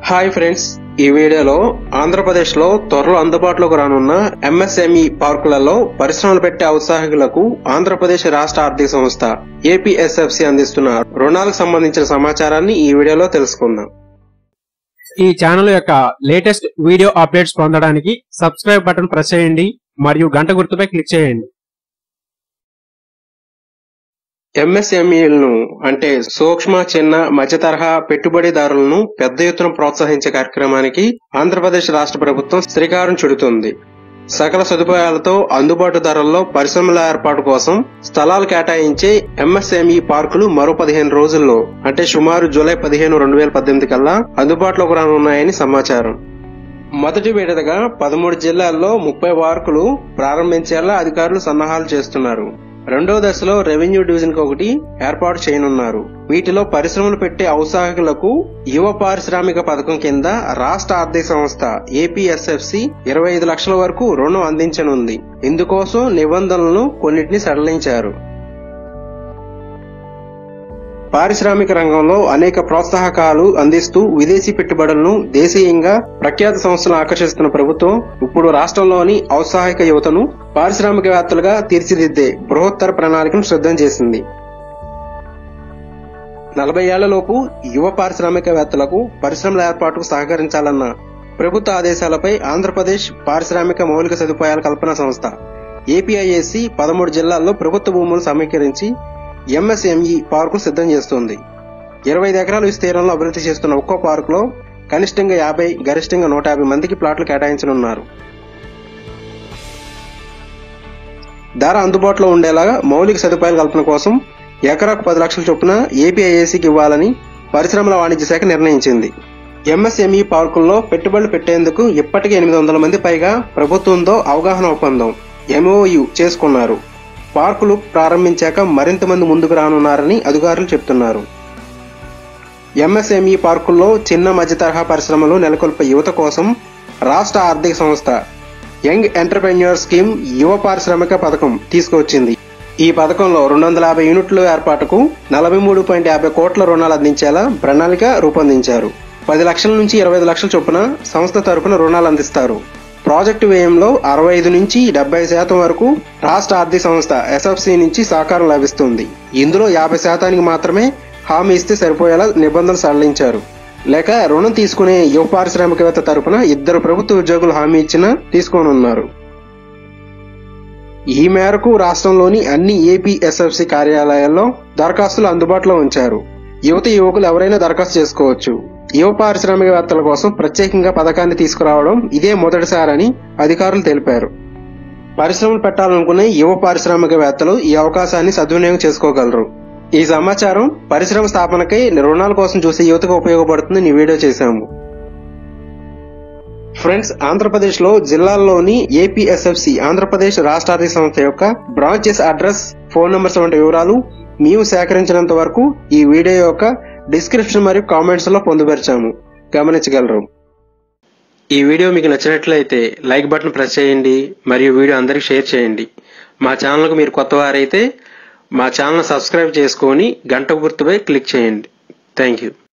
hi friends ఈ వీడియోలో ఆంధ్రప్రదేశ్లో త్వరలో అందుబాటులోకి రానున్న ఎంఎస్ఎంఈ పార్కులలో పరిశ్రమలు పెట్టే ఔత్సాహికులకు ఆంధ్రప్రదేశ్ రాష్ట్ర ఆర్థిక సంస్థ ఏపీఎస్ఎఫ్సి అందిస్తున్న రుణాలకు సంబంధించిన సమాచారాన్ని ఈ వీడియోలో తెలుసుకుందాం ఈ ఛానల్ యొక్క లేటెస్ట్ వీడియో అప్డేట్స్ పొందడానికి సబ్స్క్రైబ్ బటన్ ప్రెస్ చేయండి మరియు గంట గుర్తుపై క్లిక్ చేయండి ఎంఎస్ఎంఈలను అంటే సూక్ష్మ చిన్న మధ్య తరహా పెట్టుబడిదారులను పెద్ద ఎత్తున ప్రోత్సహించే కార్యక్రమానికి ఆంధ్రప్రదేశ్ రాష్ట్ర ప్రభుత్వం శ్రీకారం చుడుతుంది సకల సదుపాయాలతో అందుబాటు ధరల్లో పరిశ్రమల ఏర్పాటు కోసం స్థలాలు కేటాయించే ఎంఎస్ఎంఈ పార్కులు మరో పదిహేను రోజుల్లో అంటే సుమారు జూలై పదిహేను రెండు వేల పద్దెనిమిది కల్లా అందుబాటులోకి రానున్నాయని సమాచారం మొదటి విడతగా పదమూడు జిల్లాల్లో ముప్పై పార్కులు ప్రారంభించేలా అధికారులు సన్నాహాలు చేస్తున్నారు రెండో దశలో రెవెన్యూ డివిజన్ కి ఒకటి ఏర్పాటు చేయనున్నారు వీటిలో పరిశ్రమలు పెట్టే ఔత్సాహికులకు యువ పారిశ్రామిక పథకం కింద రాష్ట్ర ఆర్థిక సంస్థ ఏపీఎస్ఎఫ్సి ఇరవై ఐదు లక్షల వరకు రుణం అందించనుంది ఇందుకోసం నిబంధనలను కొన్నిటిని సడలించారు పారిశ్రామిక రంగంలో అనేక ప్రోత్సాహకాలు అందిస్తూ విదేశీ పెట్టుబడులను దేశీయంగా ప్రఖ్యాత సంస్థలను ఆకర్షిస్తున్న ప్రభుత్వం ఇప్పుడు రాష్ట్రంలోని ఔత్సాహిక యువతను పారిశ్రామికవేత్తలుగా తీర్చిదిద్దే బృహత్తర ప్రణాళికను సిద్ధం చేసింది నలభై ఏళ్లలోపు యువ పారిశ్రామికవేత్తలకు పరిశ్రమల ఏర్పాటుకు సహకరించాలన్న ప్రభుత్వ ఆదేశాలపై ఆంధ్రప్రదేశ్ పారిశ్రామిక మౌలిక సదుపాయాల కల్పన సంస్థ ఏపీఐఏసి పదమూడు జిల్లాల్లో ప్రభుత్వ భూములు సమీకరించి ఎంఎస్ఎంఈ పార్కు సిద్ధం చేస్తోంది ఇరవై ఐదు ఎకరాల విస్తీర్ణంలో అభివృద్ధి చేస్తున్న ఒక్కో పార్కులో కనిష్టంగా యాభై గరిష్టంగా నూట యాభై మందికి ప్లాట్లు కేటాయించనున్నారు ధర అందుబాటులో ఉండేలాగా మౌలిక సదుపాయాల కల్పన కోసం ఎకరాకు పది లక్షల చొప్పున ఏపీఐఏసీకి ఇవ్వాలని పరిశ్రమల వాణిజ్య శాఖ నిర్ణయించింది ఎంఎస్ఎంఈ పార్కుల్లో పెట్టుబడులు పెట్టేందుకు ఇప్పటికే ఎనిమిది వందల మంది పైగా ప్రభుత్వంతో అవగాహన ఒప్పందం ఎంఓయు చేసుకున్నారు పార్కులు ప్రారంభించాక మరింత మంది ముందుకు రానున్నారని అధికారులు చెబుతున్నారు ఎంఎస్ఎంఈ పార్కుల్లో చిన్న మధ్య తరహా పరిశ్రమలు నెలకొల్పే యువత కోసం రాష్ట్ర ఆర్థిక సంస్థ యంగ్ ఎంటర్ప్రెన్యూర్ స్కీమ్ యువ పారిశ్రామిక పథకం తీసుకువచ్చింది ఈ పథకంలో రెండు వందల యాభై యూనిట్ల ఏర్పాటుకు నలభై మూడు పాయింట్ యాభై కోట్ల రుణాలు అందించేలా ప్రణాళిక రూపొందించారు పది లక్షల నుంచి ఇరవై ఐదు లక్షల చొప్పున సంస్థ తరపున రుణాలు అందిస్తారు ప్రాజెక్టు వ్యయంలో అరవై ఐదు నుంచి డెబ్బై శాతం వరకు రాష్ట్ర ఆర్థిక సంస్థ ఎస్ఎఫ్సి నుంచి సహకారం లభిస్తుంది ఇందులో యాభై శాతానికి మాత్రమే హామీ ఇస్తే సరిపోయేలా నిబంధనలు సడలించారు లేక రుణం తీసుకునే యువ పారిశ్రామికవేత్త తరపున ఇద్దరు ప్రభుత్వ ఉద్యోగులు హామీ ఇచ్చినా తీసుకోనున్నారు ఈ మేరకు రాష్ట్రంలోని అన్ని ఏపీఎస్ఎఫ్సి కార్యాలయాల్లో దరఖాస్తులు అందుబాటులో ఉంచారు యువత యువకులు ఎవరైనా దరఖాస్తు చేసుకోవచ్చు యువ పారిశ్రామికవేత్తల కోసం ప్రత్యేకంగా పథకాన్ని తీసుకురావడం ఇదే మొదటిసారని అధికారులు తెలిపారు పరిశ్రమలు పెట్టాలనుకునే యువ పారిశ్రామికవేత్తలు ఈ అవకాశాన్ని సద్వినియోగం చేసుకోగలరు ఈ సమాచారం పరిశ్రమ స్థాపనకై రుణాల కోసం చూసే యువతకు ఉపయోగపడుతుందని ఈ వీడియో చేశాము ఫ్రెండ్స్ ఆంధ్రప్రదేశ్ లో జిల్లాల్లోని ఏపీఎస్ఎఫ్సి ఆంధ్రప్రదేశ్ రాష్ట్ర ఆర్థిక సంస్థ యొక్క బ్రాంచెస్ అడ్రస్ ఫోన్ నంబర్స్ వంటి వివరాలు మేము సేకరించినంత వరకు ఈ వీడియో యొక్క డిస్క్రిప్షన్ మరియు కామెంట్స్ లో పొందుపరిచాము గమనించగలరు ఈ వీడియో మీకు నచ్చినట్లయితే లైక్ బటన్ ప్రెస్ చేయండి మరియు వీడియో అందరికి షేర్ చేయండి మా ఛానల్కు మీరు కొత్త వారైతే మా ఛానల్ సబ్స్క్రైబ్ చేసుకొని గంట గుర్తుపై క్లిక్ చేయండి థ్యాంక్ యూ